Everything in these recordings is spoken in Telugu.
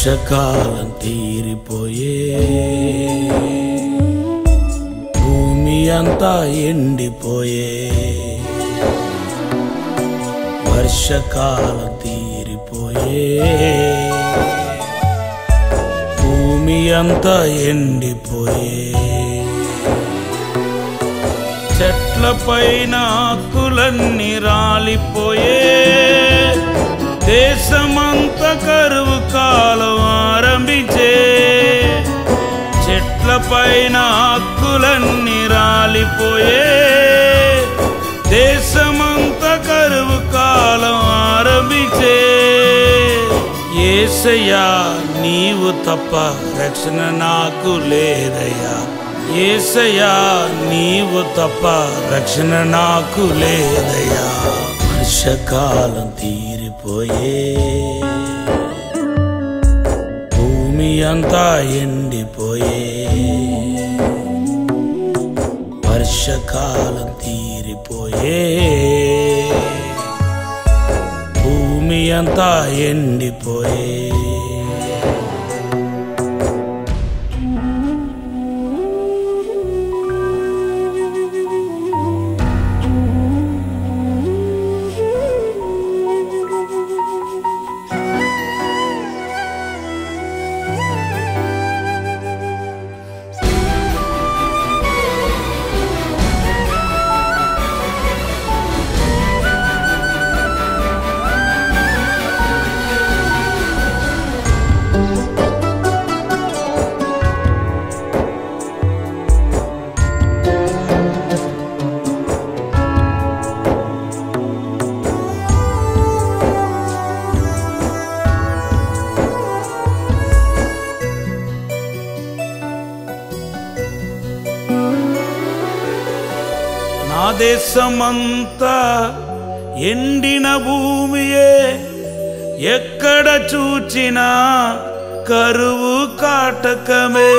వర్షకాలం తీరిపోయే భూమి అంతా ఎండిపోయే వర్షకాలం తీరిపోయే భూమి అంతా ఎండిపోయే చెట్ల పైన ఆకులన్నీ రాలిపోయే దేశమంత కరువు కాలం ఆరంభించే చెట్ల పైన ఆకులన్నీ రాలిపోయే దేశమంత కరువు కాలం ఆరంభించే ఏసయ్యా నీవు తప్ప రక్షణ నాకు లేదయ్యా ఏసయ్యా నీవు తప్ప రక్షణ నాకు లేదయ్యా వర్షకాలం తీరిపోయే భూమి అంతా ఎండిపోయే వర్షకాలం తీరిపోయే భూమి అంతా ఎండిపోయే నా దేశమంతా ఎండిన భూమియే ఎక్కడ చూచినా కరువు కాటకమే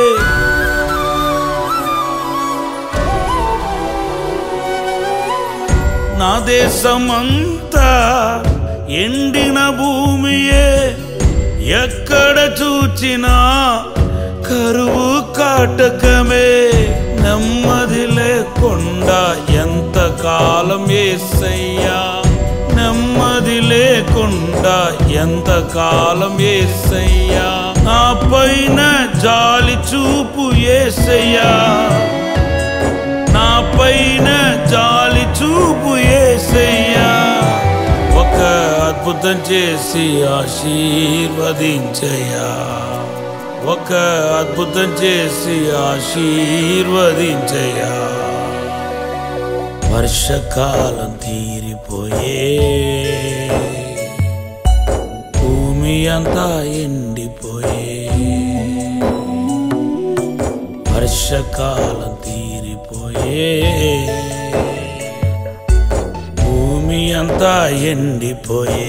నా దేశమంతా ఎండిన భూమియే ఎక్కడ చూచినా కరువు కాటకమే నెమ్మది లేకుండా ఎంత కాలం ఏసయ్యా నెమ్మది లేకుండా ఎంత కాలం ఏసయ్యా నా పైన జాలి చూపు ఏసయ్యా నా పైన జాలి చూపు ఏసయ్యా ఒక అద్భుతం చేసి ఆశీర్వదించయ్యా ఒక అద్భుతం చేసి ఆశీర్వదించయ్యా వర్షకాలం తీరిపోయే భూమి అంతా ఎండిపోయే వర్షకాలం తీరిపోయే భూమి అంతా ఎండిపోయే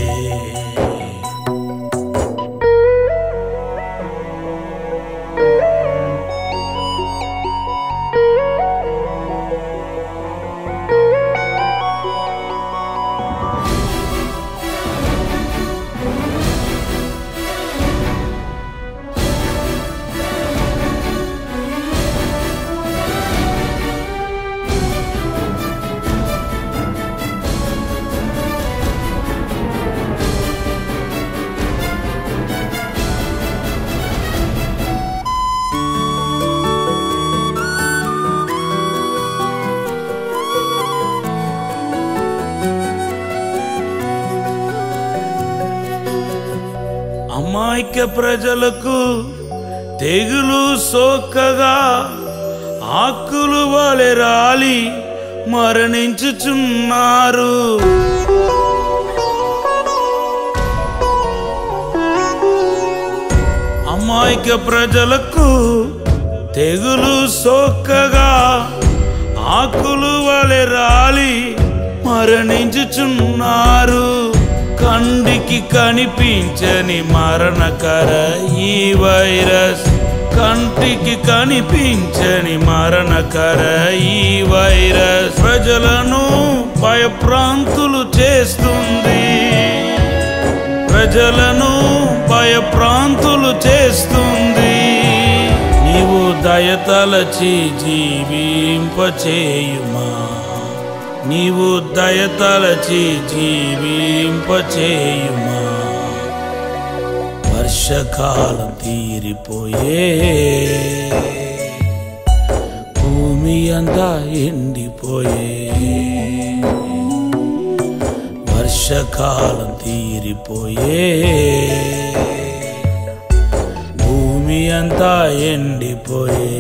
అమాయక ప్రజలకు తెగులు సోకగా ఆకులు వలె రాలి మరణించుచున్నారు అమాయక ప్రజలకు తెగులు సోకగా ఆకులు వలె రాలి మరణించుచున్నారు కండికి కనిపించని మరణకర ఈ వైరస్ కంటికి కనిపించని మరణకర ఈ వైరస్ ప్రజలను భయప్రాంతులు చేస్తుంది ప్రజలను భయ భయప్రాంతులు చేస్తుంది నీవు దయతలచి జీవింపచేయుమా నీవు దయతలచి జీవింపచేయుమా వర్షకాలం తీరిపోయే భూమి అంతా ఎండిపోయే వర్షకాలం తీరిపోయే భూమి అంతా ఎండిపోయే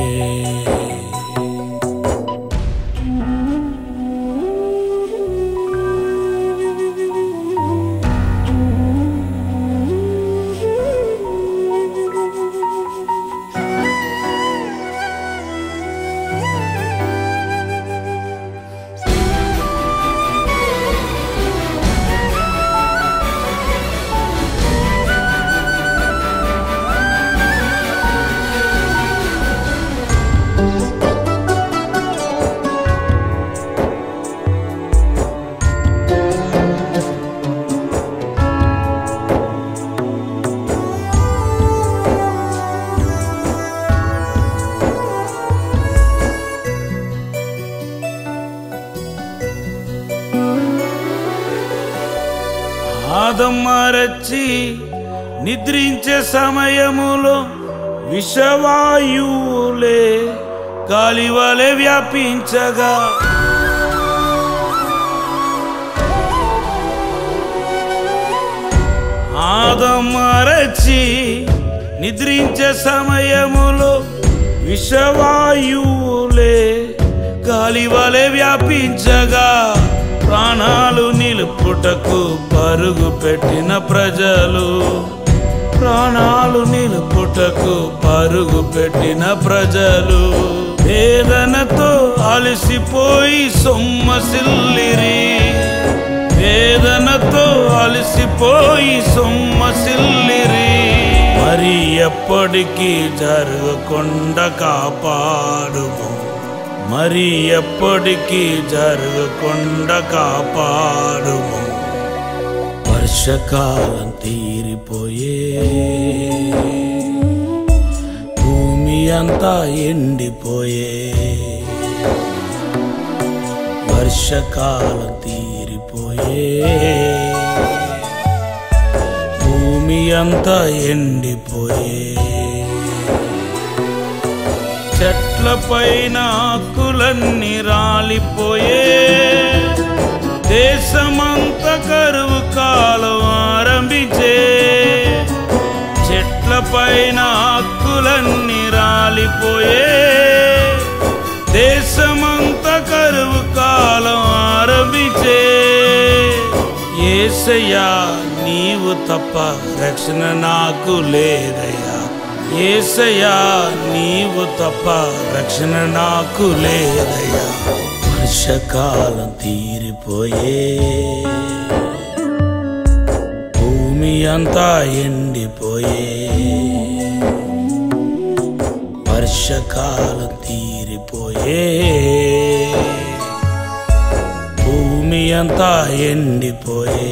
ఆదమరచి నిద్రించే సమయములో విషవాయువులే గాలివలె వ్యాపించగా ఆదమరచి నిద్రించే సమయములో విషవాయువులే గాలివలె వ్యాపించగా ప్రాణాలు నిలుపుటకు పరుగు పెట్టిన ప్రజలు ప్రాణాలు నిలుపుటకు పరుగు పెట్టిన ప్రజలు వేదనతో అలసిపోయి సొమ్మసిల్లిరి వేదనతో అలసిపోయి సొమ్మసిల్లిరి మరి ఎప్పటికీ జరగకుండా కాపాడుము మరి ఎప్పటికీ జరగకుండా కాపాడుము వర్షకాలం తీరిపోయే భూమి అంతా ఎండిపోయే వర్షకాలం తీరిపోయే భూమి అంతా ఎండిపోయే చెట్ల పైన ఆకులన్నీ రాలిపోయే దేశమంత కరువు కాలం ఆరంభించే చెట్ల పైన ఆకులన్నీ రాలిపోయే దేశమంత కరువు కాలం ఆరంభించే ఏసయ్యా నీవు తప్ప రక్షణ నాకు లేదయ్యా ఏసయ్యా నీవు తప్ప రక్షణ నాకు లేదయ్యా వర్షకాలం తీరిపోయే భూమి అంతా ఎండిపోయే వర్షకాలం తీరిపోయే భూమి అంతా ఎండిపోయే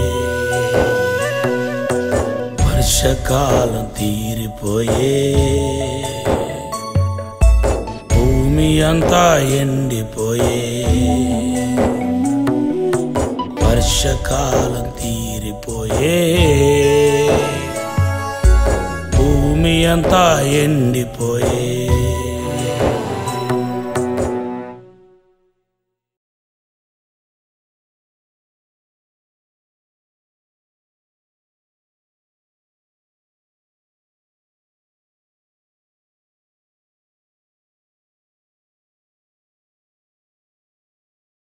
వర్షకాలం తీరిపోయే భూమి అంతా ఎండిపోయే వర్షకాలం తీరిపోయే భూమి అంతా ఎండిపోయే